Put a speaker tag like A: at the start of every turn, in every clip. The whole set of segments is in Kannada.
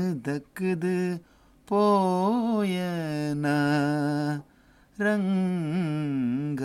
A: ದಕ್ಕದು போயன ರಂಗ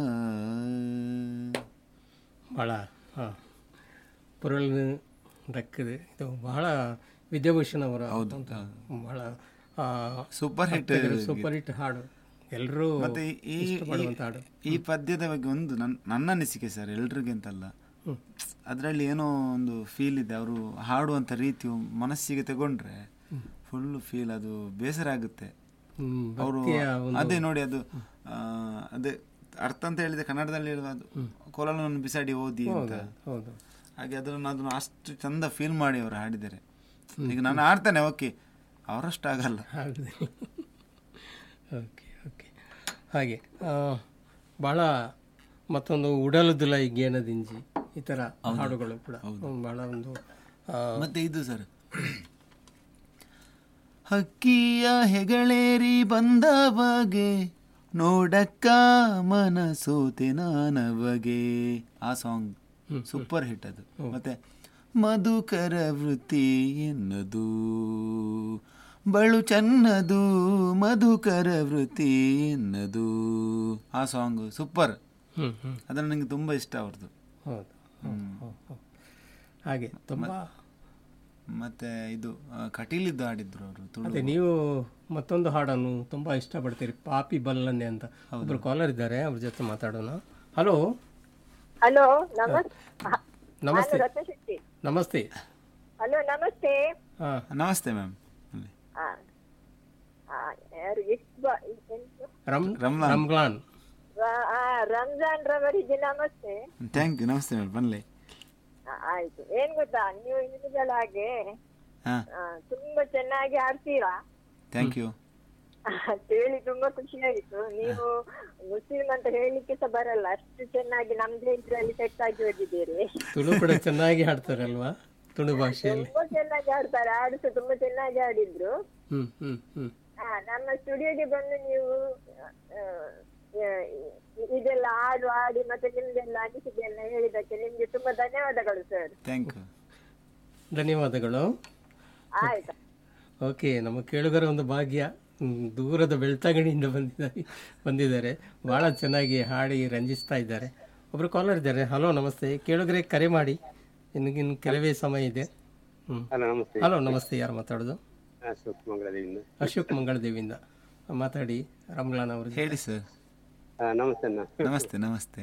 B: ಭಾಳ ಹಾಂ ಪುರಳಿನ ದಕ್ಕದು ಇದು ಬಹಳ ವಿದ್ಯಾಭೂಷಣ್ ಅವರ ಅಂತ ಬಹಳ
A: ಸೂಪರ್ ಹಿಟ್
B: ಸೂಪರ್ ಹಿಟ್ ಹಾಡು ಎಲ್ಲರೂ
A: ಮತ್ತೆ ಈ
B: ಇಷ್ಟಪಡುವಂಥ ಹಾಡು
A: ಈ ಪದ್ಯದ ಬಗ್ಗೆ ಒಂದು ನನ್ನ ನನ್ನ ಅನಿಸಿಕೆ ಸರ್ ಎಲ್ರಿಗಿಂತಲ್ಲ ಅದರಲ್ಲಿ ಏನೋ ಒಂದು ಫೀಲ್ ಇದೆ ಅವರು ಹಾಡುವಂಥ ರೀತಿ ಮನಸ್ಸಿಗೆ ತಗೊಂಡ್ರೆ ಫುಲ್ ಫೀಲ್ ಅದು ಬೇಸರ ಆಗುತ್ತೆ
B: ಹ್ಮ್,
A: ಅವರು
B: ಭಕ್ತಿಯ ಒಂದು
A: ಅದೇ ನೋಡಿ ಅದು ಆ, ಅದೇ ಅರ್ಥ ಅಂತ ಹೇಳಿದ್ರೆ ಕನ್ನಡದಲ್ಲಿ ಹೇಳುವ ಅದು ಕೊಲಲನ್ನು ಬಿಸಾಡಿ ಓದಿ ಅಂತ
B: ಹೌದು
A: ಹಾಗೆ ಅದನ್ನು ಅದನ್ನು ಅಷ್ಟು ಚಂದ ಫೀಲ್ ಮಾಡಿ ಅವರು ಹಾಡಿದ್ದಾರೆ ಈಗ ನಾನು ಆಡ್ತೇನೆ ಓಕೆ ಅವರಷ್ಟು ಆಗಲ್ಲ
B: ಹಾಡುದು ಓಕೆ ಓಕೆ ಹಾಗೆ ಆ, ಭಾಳ ಮತ್ತೊಂದು ಉಡಲುದುಲ ಈ ಗೇನದಿಂಜಿ ಈ ಥರ ಹಾಡುಗಳು ಕೂಡ ಹ್ಮ್, ಭಾಳ ಒಂದು ಆ,
A: ಮತ್ತೆ ಇದು ಸರ್ ಹಕ್ಕಿಯ ಹೆಗಳೇರಿ ಬಂದ ಬಗೆ ನೋಡಕ್ಕ ಮನಸೋತೆ ನಾನವಗೆ ಆ ಸಾಂಗ್ ಸೂಪರ್ ಹಿಟ್ ಅದು ಮತ್ತೆ ಮಧುಕರ ವೃತ್ತಿ ಎನ್ನದು ಬಳು ಚನ್ನದು ಮಧುಕರ ವೃತ್ತಿ ಎನ್ನದು ಆ ಸಾಂಗ್ ಸೂಪರ್
B: ಹ್ಮ್ ಹ್ಮ್
A: ಅದನ್ನು ನನಗೆ ತುಂಬ ಇಷ್ಟ ಅವ್ರದ್ದು
B: ಹೌದು ಹೌದು, ಹೌದು, ಹೌದು. ಹಾಗೆ ತುಂಬ
A: ಮತ್ತೆ ಇದು ಆ, ಕಟೀಲಿದ್ದು ಹಾಡಿದ್ರು ಅವರು ತುಳು
B: ಅದೇ ನೀವು ಮತ್ತೊಂದು ಹಾಡನ್ನು ತುಂಬ ಇಷ್ಟಪಡ್ತೀರಿ ಪಾಪಿ ಬಲ್ಲನ್ನೆ ಅಂತ ಒಬ್ರು ಕಾಲರ್ ಇದ್ದಾರೆ ಅವ್ರ ಜೊತೆ ಮಾತಾಡೋಣ ಹಲೋ
C: ಹಲೋ ನಮಸ್
B: ನಮಸ್ತೆ
C: ರತ್ನ ಶೆಟ್ಟಿ
B: ನಮಸ್ತೆ
C: ಹಲೋ ನಮಸ್ತೆ
B: ಹಾಂ
A: ನಮಸ್ತೆ ಮ್ಯಾಮ್
C: ಆ, ಆ, ಯಾರು ಇಕ್ಬಾ- ಎಂತು?
B: ರಮ್
A: ರಮ್ಲಾನ್.
B: ರಮ್ಲಾನ್
C: ರ- ಆ, ರಂಜಾನ್ ರವರಿಗೆ ನಮಸ್ತೆ
A: ಥ್ಯಾಂಕ್ ಯು ನಮಸ್ತೆ ಮೇಡಮ್ ಬನ್ನಿ
C: ಆ, ಆಯ್ತು ಏನ್ ಗೊತ್ತಾ ನೀವು ಹಿಂದಿಗಳ ಹಾಗೆ
A: ಹಾಂ
C: ಆ, ತುಂಬಾ ಚೆನ್ನಾಗಿ ಆಡ್ತೀರಾ
A: ಥ್ಯಾಂಕ್ ಯು
C: ಅಂತ ಹೇಳಿ ತುಂಬಾ ಖುಷಿ ಆಯ್ತು ನೀವು ಮುಸ್ಲಿಂ ಅಂತ ಹೇಳಲಿಕ್ಕೆ ಸಹ ಬರಲ್ಲ ಅಷ್ಟು ಚೆನ್ನಾಗಿ ನಮ್ದೇ ಇದ್ರಲ್ಲಿ ಸೆಟ್ ಆಗಿ ಹೋಗಿದ್ದೀರಿ
B: ತುಳು ಕೂಡ ಚೆನ್ನಾಗಿ ಹಾಡ್ತಾರಲ್ವಾ ತುಳು ಭಾಷೆಯಲ್ಲಿ
C: ತುಂಬಾ ಚೆನ್ನಾಗಿ ಆಡ್ತಾರೆ ಹಾಡು ಸಹ ತುಂಬಾ ಚೆನ್ನಾಗಿ ಆಡಿದ್ರು
B: ಹ್ಮ್ ಹ್ಮ್ ಹ್ಮ್
C: ಹಾ ನಮ್ಮ ಸ್ಟುಡಿಯೋಗೆ ಬಂದು ನೀವು ಆ, ಆ, ಇದೆಲ್ಲ ಹಾಡು ಹಾಡಿ ಮತ್ತೆ ನಿಮ್ದೆಲ್ಲ ಅನಿಸಿಕೆಯನ್ನ ಹೇಳಿದ್ದಕ್ಕೆ ನಿಮ್ಗೆ ತುಂಬಾ ಧನ್ಯವಾದಗಳು ಸರ್
A: ಥ್ಯಾಂಕ್ ಯು
B: ಧನ್ಯವಾದಗಳು
C: ಆಯ್ತು
B: ಓಕೆ ನಮ್ಮ ಕೇಳುಗರ ಒಂದು ಭಾಗ್ಯ ಹ್ಮ್, ದೂರದ ಬೆಳ್ತಂಗಡಿಯಿಂದ ಬಂದಿದ್ದಾರೆ ಬಂದಿದ್ದಾರೆ ಭಾಳ ಚೆನ್ನಾಗಿ ಹಾಡಿ ರಂಜಿಸ್ತಾ ಇದ್ದಾರೆ ಒಬ್ರು ಕಾಲರ್ ಇದ್ದಾರೆ ಹಲೋ ನಮಸ್ತೆ ಕೇಳುಗರೆ ಕರೆ ಮಾಡಿ ಇನ್ನು ಕೆಲವೇ ಸಮಯ ಇದೆ ಹ್ಮ್
D: ಹಲೋ ನಮಸ್ತೆ
B: ಹಲೋ ನಮಸ್ತೆ ಯಾರು ಮಾತಾಡೋದು
D: ಅಶೋಕ್ ಮಂಗಳದಿಂದ
B: ಅಶೋಕ್ ಮಂಗಳದೇವಿಯಿಂದ ಮಾತಾಡಿ ರಮ್ಲಾನ್ ಅವರು
A: ಹೇಳಿ ಸರ್
D: ಆ, ನಮಸ್ತೆ ಅಣ್ಣ
A: ನಮಸ್ತೆ ನಮಸ್ತೆ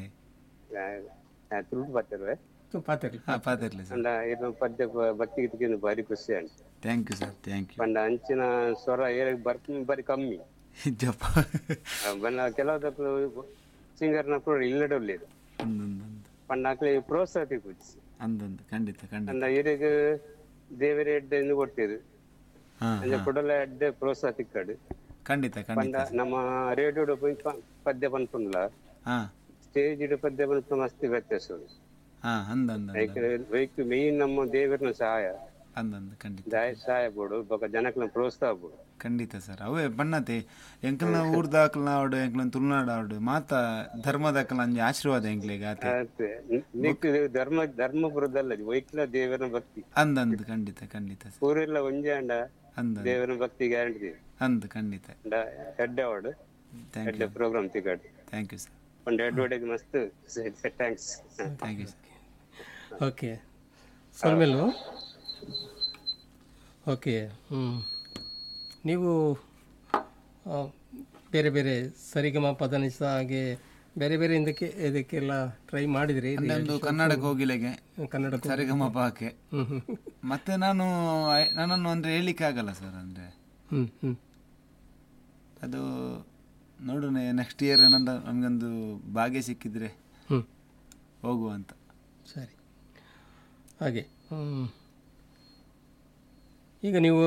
D: ತುಳು ಬರ್ತಿರುವೆ
B: ಪಾತಿರ್ಲಿ
A: ಹಾಂ ಪಾತಿರ್ಲಿ ಸರ್
D: ಅಂಡ ಇದು ಪದ್ಯ ಬ- ಭಕ್ತಿ ಗೀತೆಗೆ ಬಾರಿ ಖುಷಿ ಅಂಟ
A: thank you sir thank you
D: ಪಂಡ ಅಂಚಿನ ಸ್ವರ ಏರ ಬರ್ತೀನಿ ಬಾರಿ ಕಮ್ಮಿ
A: ಜಪ್ಪ
D: ಆ, ಬಣ್ಣ ಕೆಲವುದಕ್ಕೂ ಸಿಂಗರ್ನ ಕೂಡ ಇಲ್ಲಡೊಳ್ಳೇದು
A: ಒಂದೊಂದೊಂದು
D: ಪಂಡ ಆಕ್ಲಿ ಪ್ರೋತ್ಸಾಹ ತಿಕ್ಕುಚ್ಚಿ
A: ಅಂದೊಂದು ಖಂಡಿತ ಖಂಡಿತ
D: ಅಂದ ಇರಿಗೆ ದೇವರ ಎಡ್ಡೆ ಎಂದು ಕೊಡ್ತೀರು
A: ಹಾಂ
D: ಅಂದ ಕೊಡಲ ಎಡ್ಡೆ ಪ್ರೋತ್ಸಾಹ ತಿಕ್ಕಡು
A: ಖಂಡಿತ
D: ಪಂಡ
A: ಖಂಡಿತ
D: ನಮ್ಮ ರೇಡಿಯೋಡು ಪೋಯಿ ಪ- ಪದ್ಯ ಪನ್ಪುಂಡ್ಲ
A: ಹಾಂ
D: ಸ್ಟೇಜ್ ಇಡು ಪದ್ಯ ಪನ್ಪು ಮಸ್ತ್ ವ್ಯತ್ಯಾಸ ಉಂಟು.
A: ಹಾಂ ಅಂದಂದ
D: ಯಾಕೆ ವೈಕ್ ಮೇಯ್ನ್ ನಮ್ಮ ದೇವರನ ಸಹಾಯ
A: ಅಂದಂದು ಖಂಡಿತ
D: ದಯ ಸಹಾಯ ಬೋಡು ಬೊಕ ಜನಕ್ಲ ಪ್ರೋತ್ಸಾಹ ಬೋಡು
A: ಖಂಡಿತ ಸರ್ ಅವೇ ಬಣ್ಣತೆ ಎಂಕಲ್ನ ಊರ್ದಾಕಲ್ನ ಆವಡು ಎಂಕಲ್ನ ತುಳುನಾಡು ಆವಡು ಮಾತ ಧರ್ಮದಾಕಲ್ನ ಅಂಜಿ ಆಶೀರ್ವಾದ ಎಂಕ್ಲೆಗೆ ಆತೆ
D: ಆತೆ. ನಿ- ನಿಕ್ ಧರ್ಮ ಧರ್ಮಪುರದಲ್ಲ ವೈಕ್ಲ ದೇವರನ ಭಕ್ತಿ
A: ಅಂದಂದು ಖಂಡಿತ ಖಂಡಿತ ಸರ್
D: ಊರೆಲ್ಲ ಒಂಜೆ ಅಂಡ
A: ಅಂದಂದು
D: ದೇವರನ ಭಕ್ತಿ ಗ್ಯಾರಂಟಿ
A: ಅಂದು ಖಂಡಿತ
D: ಅಂಡ head award
A: thank
D: head
A: you
D: program ತಿಗಾಡು
A: ಥ್ಯಾಂಕ್ ಯು ಸರ್
D: ಒಂದು ಅಡ್ವರ್ಟೈಸ್ ಮಸ್ತ್ thanks
A: thank you sir
B: okay ಸಲ್ಮೇಲು ಓಕೆ ಹ್ಞೂ ನೀವು ಆ, ಬೇರೆ ಬೇರೆ ಸರಿಗಮ ಪದನಿಸ ಹಾಗೆ ಬೇರೆ ಬೇರೆ ಇದಕ್ಕೆ ಇದಕ್ಕೆಲ್ಲ ಟ್ರೈ ಮಾಡಿದ್ರಿ
A: ಒಂದು ಕನ್ನಡ ಕೋಗಿಲೆಗೆ
B: ಕನ್ನಡ
A: ಸರಿಗಮ ಪಾಕೆ
B: ಹ್ಞೂ ಹ್ಞೂ
A: ಮತ್ತೆ ನಾನು ಐ- ನನ್ನನ್ನು ಅಂದ್ರೆ ಹೇಳಿಕ್ಕೆ ಆಗಲ್ಲ ಸರ್ ಅಂದ್ರೆ
B: ಹ್ಞೂ ಹ್ಞೂ
A: ಅದು ನೋಡೋಣ ನೆಕ್ಸ್ಟ್ ಇಯರ್ ಏನಂದ ನಮಗೊಂದು ಭಾಗ್ಯ ಸಿಕ್ಕಿದ್ರೆ
B: ಹ್ಞೂ
A: ಹೋಗುವ ಅಂತ
B: ಸರಿ ಹಾಗೆ ಹ್ಮ್. ಈಗ ನೀವು